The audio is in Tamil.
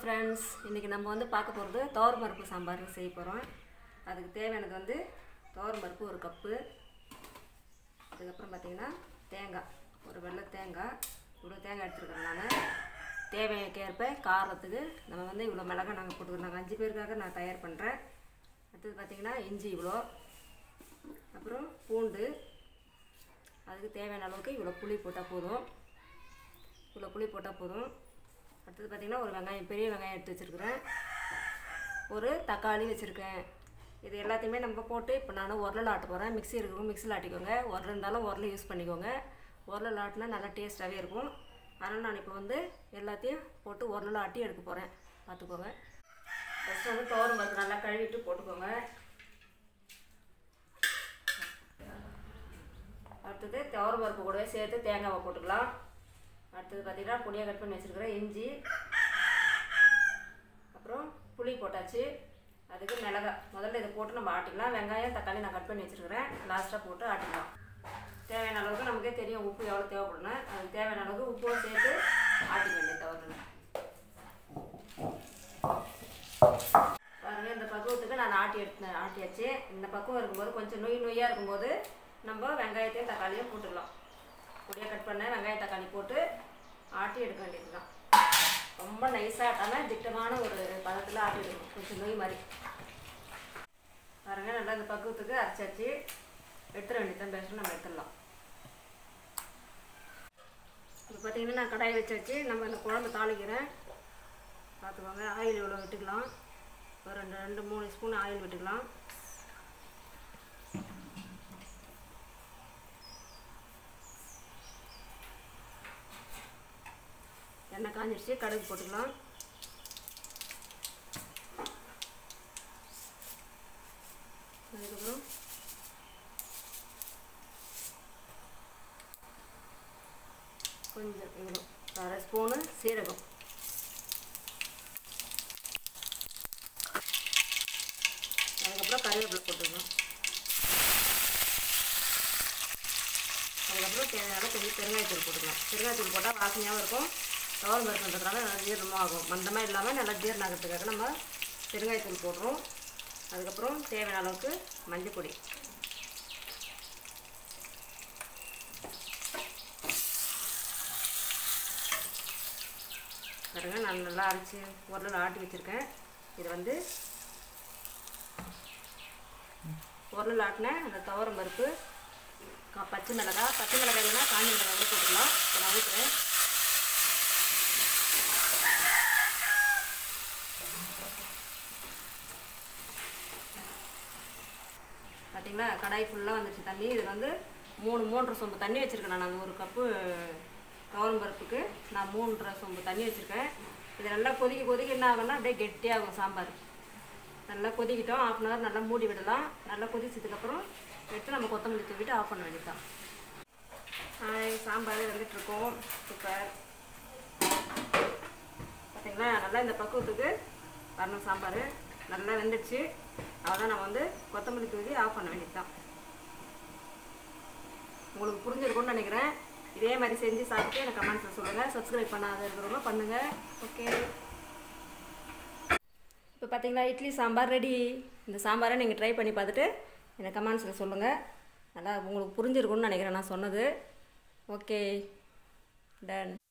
ஃப்ரெண்ட்ஸ் இன்றைக்கி நம்ம வந்து பார்க்க போகிறது துவரம் பருப்பு சாம்பார் செய்ய போகிறோம் அதுக்கு தேவையானது வந்து துவரம் பருப்பு ஒரு கப்பு அதுக்கப்புறம் பார்த்திங்கன்னா தேங்காய் ஒரு வெள்ளை தேங்காய் இவ்வளோ தேங்காய் எடுத்துருக்கேன் நான் தேவைக்கேற்ப காரத்துக்கு நம்ம வந்து இவ்வளோ மிளகாய் நாங்கள் போட்டுக்கிறோம் நாங்கள் அஞ்சு பேருக்காக நான் தயார் பண்ணுறேன் அடுத்தது பார்த்திங்கன்னா இஞ்சி இவ்வளோ அப்புறம் பூண்டு அதுக்கு தேவையான அளவுக்கு இவ்வளோ புளி போட்டால் போதும் இவ்வளோ புளி போட்டால் போதும் அடுத்தது பார்த்திங்கன்னா ஒரு வெங்காயம் பெரிய வெங்காயம் எடுத்து வச்சுருக்குறேன் ஒரு தக்காளி வச்சுருக்கேன் இது எல்லாத்தையுமே நம்ம போட்டு இப்போ நான் உரலில் ஆட்ட போகிறேன் மிக்ஸி இருக்கவும் மிக்ஸியில் ஆட்டிக்கோங்க உரல் இருந்தாலும் உரல் யூஸ் பண்ணிக்கோங்க உரலில் ஆட்டினா நல்லா டேஸ்ட்டாகவே இருக்கும் அதனால் நான் இப்போ வந்து எல்லாத்தையும் போட்டு உரலில் ஆட்டி எடுக்க போகிறேன் பார்த்துக்கோங்க ஃபஸ்ட்டு வந்து துவரம் பருப்பு நல்லா கழுவிட்டு போட்டுக்கோங்க அடுத்தது துவரம் பருப்பு கூடவே சேர்த்து தேங்காவை போட்டுக்கலாம் அடுத்தது பார்த்திங்கன்னா பொடியாக கட் பண்ணி வச்சுருக்கிறேன் இஞ்சி அப்புறம் புளி போட்டாச்சு அதுக்கு மிளகாய் முதல்ல இதை போட்டு நம்ம ஆட்டிக்கலாம் வெங்காயம் தக்காளி நான் கட் பண்ணி வச்சுருக்கிறேன் லாஸ்ட்டாக போட்டு ஆட்டிக்கலாம் தேவையான அளவுக்கு நமக்கே தெரியும் உப்பு எவ்வளோ தேவைப்படணும் அதுக்கு தேவையான அளவுக்கு உப்பும் சேர்த்து ஆட்டிக்க வேண்டிய தவறு பாருங்கள் இந்த பக்குவத்துக்கு நான் ஆட்டி எடுத்து ஆட்டியாச்சு இந்த பக்குவம் இருக்கும்போது கொஞ்சம் நொய் நொய்யாக இருக்கும்போது நம்ம வெங்காயத்தையும் தக்காளியும் போட்டுக்கலாம் பொடியாக கட் பண்ண வெங்காய தக்காளி போட்டு ஆட்டி எடுக்க வேண்டியது தான் ரொம்ப நைஸாக ஆட்டாமல் திட்டமான ஒரு பதத்தில் ஆட்டி எடுக்கணும் கொஞ்சம் நொய் மாதிரி பாருங்க நல்லா இந்த பக்குவத்துக்கு அரைச்சாச்சு எடுத்துட வேண்டியதான் பேசணும் நம்ம எடுத்துடலாம் இப்போ பார்த்தீங்கன்னா நான் கடாயை வச்சாச்சு நம்ம இந்த குழம்பு தாளிக்கிறேன் பார்த்துக்கோங்க ஆயில் இவ்வளோ விட்டுக்கலாம் ஒரு ரெண்டு ரெண்டு மூணு ஸ்பூன் ஆயில் விட்டுக்கலாம் எண்ணெய் காஞ்சிடுச்சு கடுகு போட்டுக்கலாம் அதுக்கப்புறம் கொஞ்சம் இவ்வளோ அரை ஸ்பூனு சீரகம் அதுக்கப்புறம் கருவேப்பிலை போட்டுக்கணும் அதுக்கப்புறம் தேவையான கொஞ்சம் பெருங்காயத்தூள் போட்டுக்கலாம் பெருங்காயத்தூள் போட்டால் வாசனையாகவும் இருக்கும் துவரம் பருப்புன்றதுனால நல்லா ஜீரணமும் ஆகும் மந்தமாக இல்லாமல் நல்லா ஜீரணம் ஆகிறதுக்காக நம்ம பெருங்காயத்தூள் போடுறோம் அதுக்கப்புறம் தேவையான அளவுக்கு மஞ்சள் பொடி பாருங்க நான் நல்லா அரைச்சி உரலில் ஆட்டி வச்சுருக்கேன் இது வந்து உரலில் ஆட்டின அந்த துவரம் பருப்பு கா பச்சை மிளகாய் பச்சை மிளகாய் இல்லைன்னா காஞ்ச மிளகாய் கூட போட்டுக்கலாம் இப்போ நான் ஊற்றுறேன் பார்த்தீங்களா கடாய் ஃபுல்லாக வந்துச்சு தண்ணி இது வந்து மூணு மூன்றரை சொம்பு தண்ணி வச்சுருக்கேன் நான் அந்த ஒரு கப்பு துவரம் பருப்புக்கு நான் மூன்றரை சொம்பு தண்ணி வச்சுருக்கேன் இது நல்லா கொதிக்க கொதிக்க என்ன ஆகும்னா அப்படியே கெட்டியாகும் சாம்பார் நல்லா கொதிக்கிட்டோம் ஆஃப் அன் ஹவர் நல்லா மூடி விடலாம் நல்லா கொதிச்சதுக்கப்புறம் எடுத்து நம்ம கொத்தமல்லி தூக்கிட்டு ஆஃப் பண்ண வேண்டியதுதான் ஹாய் சாம்பார் வந்துட்டுருக்கோம் சூப்பர் பார்த்தீங்களா நல்லா இந்த பக்குவத்துக்கு வரணும் சாம்பார் நல்லா வெந்துடுச்சு அவ்வளோதான் நம்ம வந்து கொத்தமல்லி தூக்கி ஆஃப் பண்ண வேண்டியதுதான் உங்களுக்கு புரிஞ்சிருக்கும்னு நினைக்கிறேன் இதே மாதிரி செஞ்சு சாப்பிட்டு எனக்கு கமெண்ட்ஸில் சொல்லுங்கள் சப்ஸ்கிரைப் பண்ணாத இருக்கிறவங்க பண்ணுங்கள் ஓகே இப்போ பார்த்தீங்களா இட்லி சாம்பார் ரெடி இந்த சாம்பாரை நீங்கள் ட்ரை பண்ணி பார்த்துட்டு எனக்கு கமெண்ட்ஸில் சொல்லுங்கள் நல்லா உங்களுக்கு புரிஞ்சிருக்கும்னு நினைக்கிறேன் நான் சொன்னது ஓகே டன்